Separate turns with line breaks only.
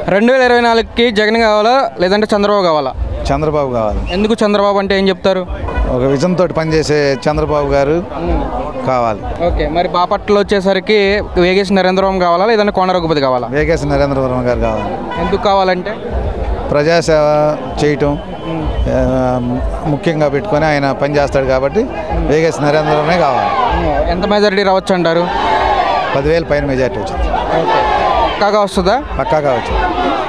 రెండు వేల ఇరవై నాలుగుకి జగన్ కావాలా లేదంటే చంద్రబాబు కావాలా
చంద్రబాబు కావాలి
ఎందుకు చంద్రబాబు అంటే ఏం చెప్తారు
ఒక విజన్ తోటి పనిచేసే చంద్రబాబు గారు కావాలి
ఓకే మరి బాపట్ల వచ్చేసరికి వేగేసి నరేంద్రబాబు కావాలా లేదంటే కోన రఘుపతి కావాలా
వేగేశ నరేంద్రవరం గారు కావాలి
ఎందుకు కావాలంటే
ప్రజాసేవ చేయటం ఆ, ముఖ్యంగా పెట్టుకొని ఆయన పనిచేస్తాడు కాబట్టి వేగేశ నరేంద్రవరమే కావాలి
ఎంత మెజారిటీ రావచ్చు అంటారు
పదివేల పైన మెజార్టీ వచ్చింది
పక్కాగా వస్తుందా
పక్కాగా వచ్చింది